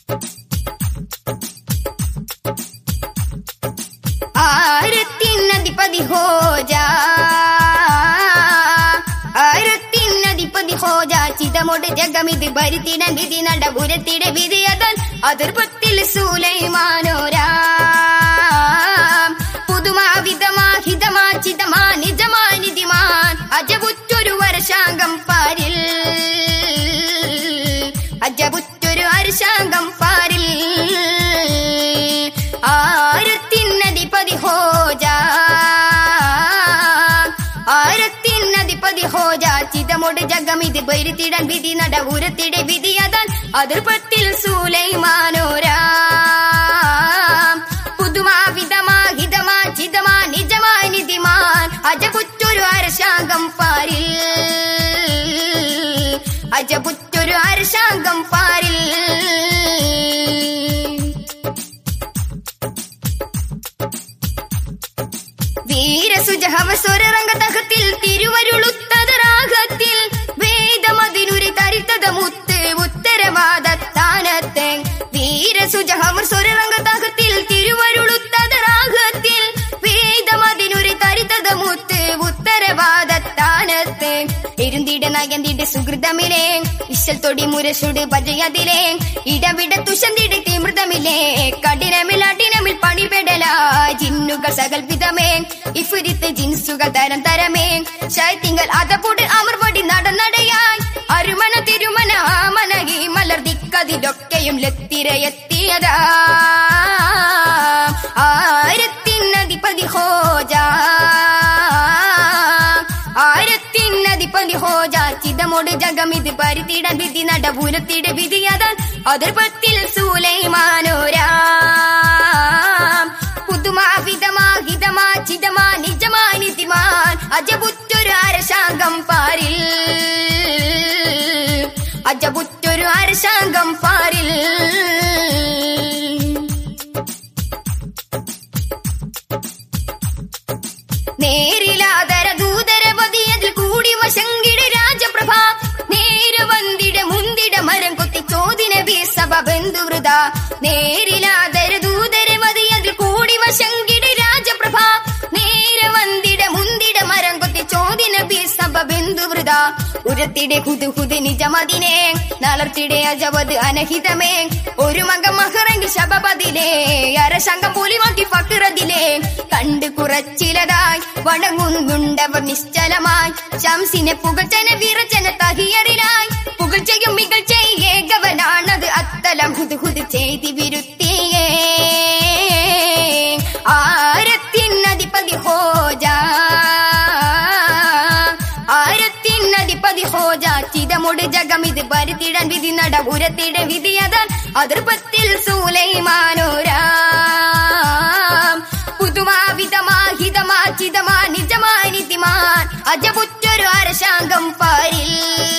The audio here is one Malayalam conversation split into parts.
ആരത്തിനധിപതി ഹോജ ആരത്തിനധിപതി ഹോജ ചിതമോട് ജഗമിത് ഭരിത്തിടൻ വിധി നടപുരത്തിടെ വിധിയതൻ അതിർപ്പത്തിൽ സൂലൈമാനോരാ പുതുമാ വിധമാ ഹിതമാ ചിതമാ നിജമാ നിധിമാൻ അജപുറ്റൊരു വർഷാംഗം പാരിൽ അജപുറ്റൊരു വർഷാംഗം പാരിൽ ആരത്തിനധിപതി ഹോജ ആരത്തിനധിപതി ഹോജ ചിതമോട് ജഗമിത് ഭരിത്തിടൻ വിധി നടപുരത്തിടെ വിധിയതാൻ അതിർപ്പത്തിൽ സൂലൈമാനോരാ പുതുമാ വിധമാ ഹിതമാ ചിതമാ നിജമാ നിധിമാൻ അജപുറ്റൊരു അരശാംഗം പാരിൽ അജപുറ്റൊരു അരശാംഗം പാരിൽ വീരസുജഹവസ്വരംഗതകത്തിൽ തിരുവരുളുത്തത് രാഗത്തിൽ വേദമതിനുരി തരിത്തത മുത്ത് ഉത്തരവാദത്താനത്തെ വീരസുജഹമർ സ്വരംഗതകത്തിൽ തിരുവരുളുത്തത് രാഗത്തിൽ വേദമതിനുരി തരിത്തത മുത്ത് ഉത്തരവാദത്താനത്തെ ഇരുന്തിട നയന്തിട സുഹൃതമിലേ വിശൽ തൊടി മുരശുട് ഭജയതിലേ ഇടവിട തുഷന്തിട തിമൃതമില്ലേ കഠിനമിൽ അടിനമിൽ പണിപെടല ജിന്നുകൾ സകൽപിതമേ ഇഫുരിത്ത് ജിൻസുകൾ തരം തരമേ ശൈത്തിങ്കൽ അതപൊട് അമർവടി നടനടയായി അരുമന തിരുമന മനകി മലർ ദിക്കതിലൊക്കെയും ലത്തിരയെത്തിയതാ ആയിരത്തിനധിപതി ഹോജ ആയിരത്തിനധിപതി ഹോജ ചിതമോട് ജഗമിത് പരിത്തിടൻ വിധി നടപൂരത്തിടെ വിധിയതാൻ അതിർപ്പത്തിൽ സൂലൈമാനോരാ പുതുമാ വിധമാ ഹിതമാ ചിതമാ നിജമാ നിധിമാൻ അജപുറ്റൊരു അരശാംഗം പാരിൽ അജപുറ്റൊരു അരശാംഗം പാരിൽ നേരിലാതര ദൂതരപതിയതിൽ കൂടി വശങ്കിട രാജപ്രഭ നേര് വന്തിട മുന്തിട മരം കൊത്തി ചോദിന വീസഭ ബന്ധുവൃത നേരിലാതര ദൂതരപതിയതിൽ കൂടി വശങ്കിട രാജപ്രഭ നേര് വന്തിട മുന്തിട മരം കൊത്തി ചോദിന വീസഭ ബന്ധുവൃത ഉരത്തിടെ ഹുദ് ഹുദ് നിജമതിനെ നളർത്തിടെ അജവത് അനഹിതമേ ഒരു മക മഹറെങ്കിൽ ശബപതിലേ അരശങ്കം പുലിമാക്കി ഫക്കിറതിലേ കണ്ടു കുറച്ചിലതായി വണങ്ങുന്നുണ്ടവർ നിശ്ചലമായി ശംസിനെ പുകച്ചന വിറച്ചന തഹിയറിലായി പുകഴ്ചയും മികഴ്ച ഏകവനാണത് അത്തലം ഹുദ് ഹുദ് ചെയ്തി വിരുത്തിയേ ആരത്തിനധിപതി ഹോജ ആരത്തിനധിപതി ഹോജ ചിതമൊട് ജഗമിത് പരിത്തിടൻ വിധി നടപുരത്തിട വിധിയതാൻ അതിർപ്പത്തിൽ സൂലൈമാനോരാ പുതുമാ വിധമാ ഹിതമാ ചിതമാ നിജമാ നിധിമാൻ അജപുറ്റൊരു അരശാംഗം പാരിൽ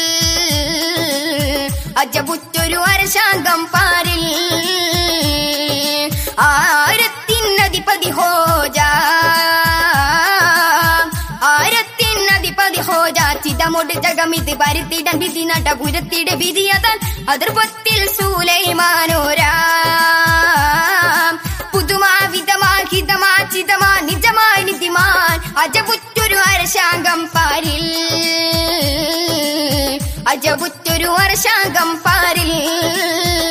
അജപുറ്റൊരു അരശാംഗം പാരിൽ ആരത്തിനധിപതി ഹോജ ആരത്തിനധിപതി ഹോജ ചിതമൊട് ജഗമിത് പരിത്തിടൻ വിധി നടപുരത്തിടെ വിധിയതാൻ അതിർപ്പത്തിൽ സൂലൈമാനോരാ പുതുമാ വിധമാ ഹിതമാ ചിതമാ നിജമാ നിധിമാൻ അജപുറ്റൊരു അരശാംഗം പാരിൽ അജപുറ്റൊരു അരശാംഗം പാരിൽ